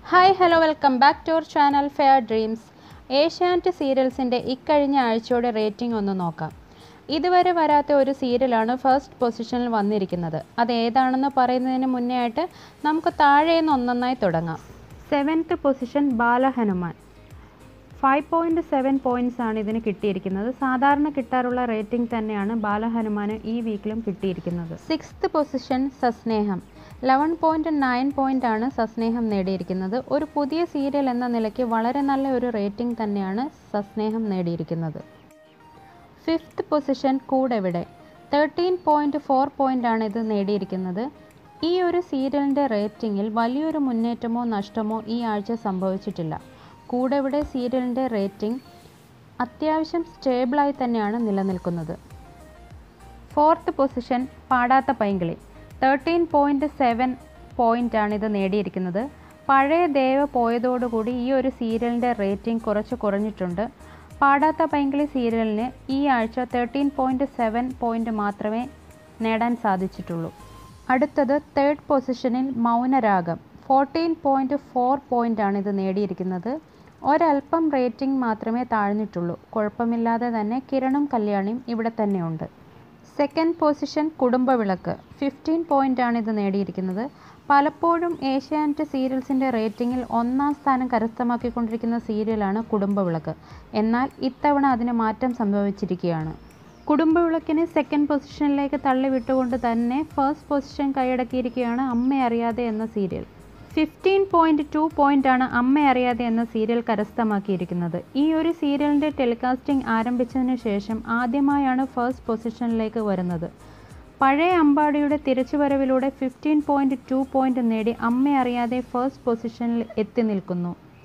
hi hello welcome back to our channel fair dreams Asianet സീരിയൽസിൻ്റെ ഇക്കഴിഞ്ഞ ആഴ്ചയുടെ rating ഒന്ന് നോക്കാം ഇതുവരെ വരാത്ത ഒരു സീരിയലാണ് ഫസ്റ്റ് പൊസിഷനിൽ വന്നിരിക്കുന്നത് അത് ഏതാണെന്ന് പറയുന്നതിന് മുന്നേ ആയിട്ട് നമുക്ക് താഴെ നിന്ന് ഒന്നൊന്നായി തുടങ്ങാം seventh position Balahanuman five point seven points ആണ് ഇതിന് കിട്ടിയിരിക്കുന്നത് സാധാരണ കിട്ടാറുള്ള റേറ്റിംഗ് തന്നെയാണ് ബാലഹനുമാന് ഈ വീക്കിലും കിട്ടിയിരിക്കുന്നത് sixth position Sasneham eleven point nine point ആണ് സസ്നേഹം നേടിയിരിക്കുന്നത് ഒരു പുതിയ സീരിയൽ എന്ന നിലയ്ക്ക് വളരെ നല്ല ഒരു റേറ്റിംഗ് തന്നെയാണ് സസ്നേഹം നേടിയിരിക്കുന്നത് fifth position Koodevide thirteen point four point ആണ് ഇത് നേടിയിരിക്കുന്നത് ഈ ഒരു സീരിയലിൻ്റെ റേറ്റിംഗിൽ വലിയൊരു മുന്നേറ്റമോ നഷ്ടമോ ഈ ആഴ്ച സംഭവിച്ചിട്ടില്ല കൂടെവിടെ സീരിയലിൻ്റെ റേറ്റിംഗ് അത്യാവശ്യം സ്റ്റേബിളായി തന്നെയാണ് നിലനിൽക്കുന്നത് fourth position Padatha Painkili thirteen point seven പോയിൻ്റാണ് ഇത് നേടിയിരിക്കുന്നത് പഴയ ദേവ പോയതോടുകൂടി ഈ ഒരു സീരിയലിൻ്റെ റേറ്റിംഗ് കുറച്ച് കുറഞ്ഞിട്ടുണ്ട് പാടാത്ത പൈങ്കിളി സീരിയലിന് ഈ ആഴ്ച തേർട്ടീൻ പോയിൻറ്റ് സെവൻ പോയിൻ്റ് മാത്രമേ നേടാൻ സാധിച്ചിട്ടുള്ളൂ അടുത്തത് തേർഡ് പൊസിഷനിൽ മൗനരാഗം ഫോർട്ടീൻ പോയിൻറ്റ് ഫോർ പോയിൻ്റാണ് ഇത് നേടിയിരിക്കുന്നത് ഒരല്പം റേറ്റിംഗ് മാത്രമേ താഴ്ന്നിട്ടുള്ളൂ കുഴപ്പമില്ലാതെ തന്നെ കിരണും കല്യാണിയും ഇവിടെ തന്നെയുണ്ട് second position Kudumbavilakku fifteen point ആണ് ഇത് നേടിയിരിക്കുന്നത് പലപ്പോഴും ഏഷ്യാനെറ്റ് സീരിയൽസിൻ്റെ റേറ്റിംഗിൽ ഒന്നാം സ്ഥാനം കരസ്ഥമാക്കിക്കൊണ്ടിരിക്കുന്ന സീരിയലാണ് കുടുംബവിളക്ക് എന്നാൽ ഇത്തവണ അതിന് മാറ്റം സംഭവിച്ചിരിക്കുകയാണ് കുടുംബവിളക്കിനെ സെക്കൻഡ് പൊസിഷനിലേക്ക് തള്ളിവിട്ടുകൊണ്ട് തന്നെ ഫസ്റ്റ് പൊസിഷൻ കൈയടക്കിയിരിക്കുകയാണ് അമ്മ അറിയാതെ എന്ന സീരിയൽ ഫിഫ്റ്റീൻ പോയിൻറ്റ് ടു പോയിൻ്റാണ് അമ്മ അറിയാതെ എന്ന സീരിയൽ കരസ്ഥമാക്കിയിരിക്കുന്നത് ഈ ഒരു സീരിയലിൻ്റെ ടെലികാസ്റ്റിംഗ് ആരംഭിച്ചതിന് ശേഷം ആദ്യമായാണ് ഫസ്റ്റ് പൊസിഷനിലേക്ക് വരുന്നത് പഴയ അമ്പാടിയുടെ തിരിച്ചുവരവിലൂടെ ഫിഫ്റ്റീൻ പോയിൻറ്റ് ടു പോയിൻ്റ് നേടി അമ്മ അറിയാതെ ഫസ്റ്റ് പൊസിഷനിൽ എത്തി നിൽക്കുന്നു